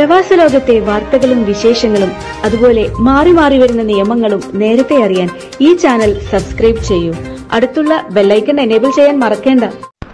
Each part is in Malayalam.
പ്രവാസ ലോകത്തെ വാർത്തകളും വിശേഷങ്ങളും അതുപോലെ മാറി മാറി വരുന്ന നിയമങ്ങളും നേരത്തെ അറിയാൻ ഈ ചാനൽ സബ്സ്ക്രൈബ് ചെയ്യൂ അടുത്തുള്ള ബെല്ലൈക്കൺ എനേബിൾ ചെയ്യാൻ മറക്കേണ്ട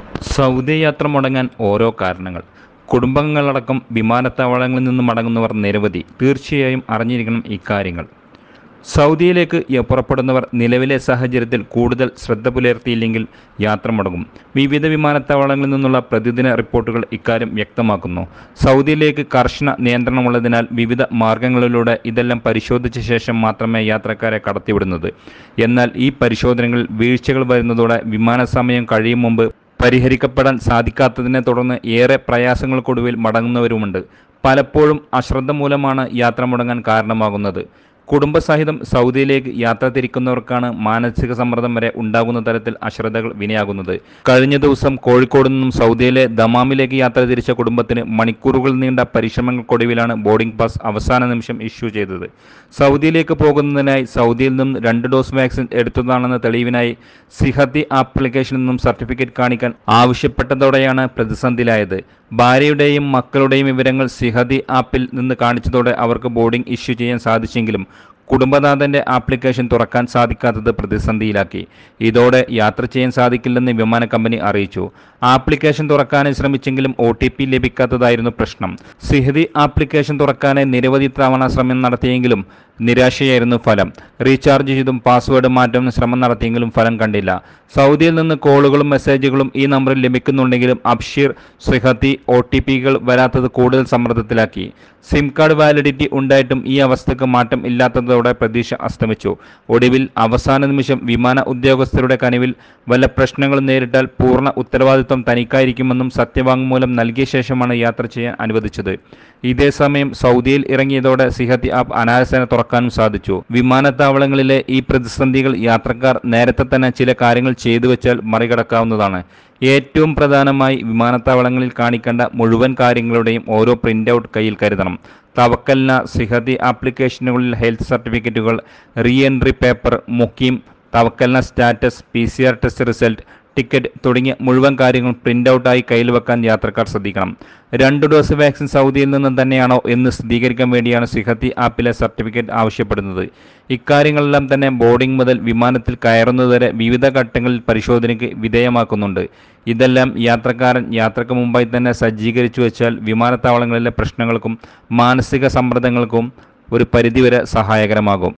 സൗദി യാത്ര മുടങ്ങാൻ ഓരോ കാരണങ്ങൾ കുടുംബങ്ങളടക്കം വിമാനത്താവളങ്ങളിൽ നിന്ന് മടങ്ങുന്നവർ നിരവധി തീർച്ചയായും അറിഞ്ഞിരിക്കണം ഇക്കാര്യങ്ങൾ സൗദിയിലേക്ക് യ- പുറപ്പെടുന്നവർ നിലവിലെ സാഹചര്യത്തിൽ കൂടുതൽ ശ്രദ്ധ പുലർത്തിയില്ലെങ്കിൽ യാത്ര മുടങ്ങും വിവിധ വിമാനത്താവളങ്ങളിൽ നിന്നുള്ള പ്രതിദിന റിപ്പോർട്ടുകൾ ഇക്കാര്യം വ്യക്തമാക്കുന്നു സൗദിയിലേക്ക് കർശന നിയന്ത്രണമുള്ളതിനാൽ വിവിധ മാർഗങ്ങളിലൂടെ ഇതെല്ലാം പരിശോധിച്ച ശേഷം മാത്രമേ യാത്രക്കാരെ കടത്തിവിടുന്നത് എന്നാൽ ഈ പരിശോധനകളിൽ വീഴ്ചകൾ വരുന്നതോടെ വിമാന സമയം കഴിയും മുമ്പ് പരിഹരിക്കപ്പെടാൻ സാധിക്കാത്തതിനെ തുടർന്ന് ഏറെ പ്രയാസങ്ങൾക്കൊടുവിൽ മടങ്ങുന്നവരുമുണ്ട് പലപ്പോഴും അശ്രദ്ധ മൂലമാണ് യാത്ര മുടങ്ങാൻ കാരണമാകുന്നത് കുടുംബസഹിതം സൗദിയിലേക്ക് യാത്ര തിരിക്കുന്നവർക്കാണ് മാനസിക സമ്മർദ്ദം വരെ ഉണ്ടാകുന്ന തരത്തിൽ അശ്രദ്ധകൾ വിനയാകുന്നത് കഴിഞ്ഞ ദിവസം കോഴിക്കോട് നിന്നും സൗദിയിലെ ദമാമിലേക്ക് യാത്ര തിരിച്ച കുടുംബത്തിന് മണിക്കൂറുകൾ നീണ്ട പരിശ്രമങ്ങൾക്കൊടുവിലാണ് ബോർഡിംഗ് പാസ് അവസാന നിമിഷം ഇഷ്യൂ ചെയ്തത് സൗദിയിലേക്ക് പോകുന്നതിനായി സൗദിയിൽ നിന്നും രണ്ട് ഡോസ് വാക്സിൻ എടുത്തതാണെന്ന തെളിവിനായി സിഹത്തി ആപ്ലിക്കേഷനിൽ നിന്നും സർട്ടിഫിക്കറ്റ് കാണിക്കാൻ ആവശ്യപ്പെട്ടതോടെയാണ് പ്രതിസന്ധിയിലായത് ഭാര്യയുടെയും മക്കളുടെയും വിവരങ്ങൾ സിഹതി ആപ്പിൽ നിന്ന് കാണിച്ചതോടെ അവർക്ക് ബോർഡിംഗ് ഇഷ്യൂ ചെയ്യാൻ സാധിച്ചെങ്കിലും കുടുംബനാഥന്റെ ആപ്ലിക്കേഷൻ തുറക്കാൻ സാധിക്കാത്തത് പ്രതിസന്ധിയിലാക്കി ഇതോടെ യാത്ര ചെയ്യാൻ സാധിക്കില്ലെന്ന് വിമാന കമ്പനി അറിയിച്ചു ആപ്ലിക്കേഷൻ തുറക്കാനും ശ്രമിച്ചെങ്കിലും ഒ ടി പി ലഭിക്കാത്തതായിരുന്നു പ്രശ്നം സിഹതി ആപ്ലിക്കേഷൻ തുറക്കാനായി നിരവധി തവണ ശ്രമം നടത്തിയെങ്കിലും നിരാശയായിരുന്നു ഫലം റീചാർജ് ചെയ്തും പാസ്വേഡ് മാറ്റാൻ ശ്രമം നടത്തിയെങ്കിലും ഫലം കണ്ടില്ല സൗദിയിൽ നിന്ന് കോളുകളും മെസ്സേജുകളും ഈ നമ്പറിൽ ലഭിക്കുന്നുണ്ടെങ്കിലും അബ്ഷീർ സിഹത്തി ഒ ടി പികൾ വരാത്തത് കൂടുതൽ സമ്മർദ്ദത്തിലാക്കി സിം കാർഡ് വാലിഡിറ്റി ഉണ്ടായിട്ടും ഈ അവസ്ഥക്ക് മാറ്റം ഇല്ലാത്തതോടെ പ്രതീക്ഷ അസ്തമിച്ചു ഒടുവിൽ അവസാന നിമിഷം വിമാന ഉദ്യോഗസ്ഥരുടെ കനിവിൽ വല്ല പ്രശ്നങ്ങളും നേരിട്ടാൽ പൂർണ്ണ ഉത്തരവാദിത്വം തനിക്കായിരിക്കുമെന്നും സത്യവാങ്മൂലം നൽകിയ ശേഷമാണ് യാത്ര ചെയ്യാൻ അനുവദിച്ചത് ഇതേസമയം സൗദിയിൽ ഇറങ്ങിയതോടെ സിഹത്തി ആപ്പ് അനായാസേന തുറക്കാനും സാധിച്ചു വിമാനത്താവളങ്ങളിലെ ഈ പ്രതിസന്ധികൾ യാത്രക്കാർ നേരത്തെ തന്നെ ചില കാര്യങ്ങൾ ചെയ്തു വെച്ചാൽ മറികടക്കാവുന്നതാണ് ഏറ്റവും പ്രധാനമായി വിമാനത്താവളങ്ങളിൽ കാണിക്കേണ്ട മുഴുവൻ കാര്യങ്ങളുടെയും ഓരോ പ്രിൻ്റ് ഔട്ട് കയ്യിൽ കരുതണം തവക്കലിന സിഹതി ആപ്ലിക്കേഷനുകളിൽ ഹെൽത്ത് സർട്ടിഫിക്കറ്റുകൾ re entry paper Muqeem Tawakkalna status P C R test result ticket തുടങ്ങിയ മുഴുവൻ കാര്യങ്ങളും പ്രിൻ്റ് ഔട്ടായി കയ്യിൽ വെക്കാൻ യാത്രക്കാർ ശ്രദ്ധിക്കണം രണ്ട് ഡോസ് വാക്സിൻ സൗദിയിൽ നിന്ന് തന്നെയാണോ എന്ന് സ്ഥിരീകരിക്കാൻ വേണ്ടിയാണ് സിഹത്തി ആപ്പിലെ സർട്ടിഫിക്കറ്റ് ആവശ്യപ്പെടുന്നത് ഇക്കാര്യങ്ങളെല്ലാം തന്നെ ബോർഡിംഗ് മുതൽ വിമാനത്തിൽ കയറുന്നതുവരെ വിവിധ ഘട്ടങ്ങളിൽ പരിശോധനയ്ക്ക് വിധേയമാക്കുന്നുണ്ട് ഇതെല്ലാം യാത്രക്കാരൻ യാത്രക്ക് മുമ്പായി തന്നെ സജ്ജീകരിച്ചു വെച്ചാൽ വിമാനത്താവളങ്ങളിലെ പ്രശ്നങ്ങൾക്കും മാനസിക സമ്മർദ്ദങ്ങൾക്കും ഒരു പരിധിവരെ സഹായകരമാകും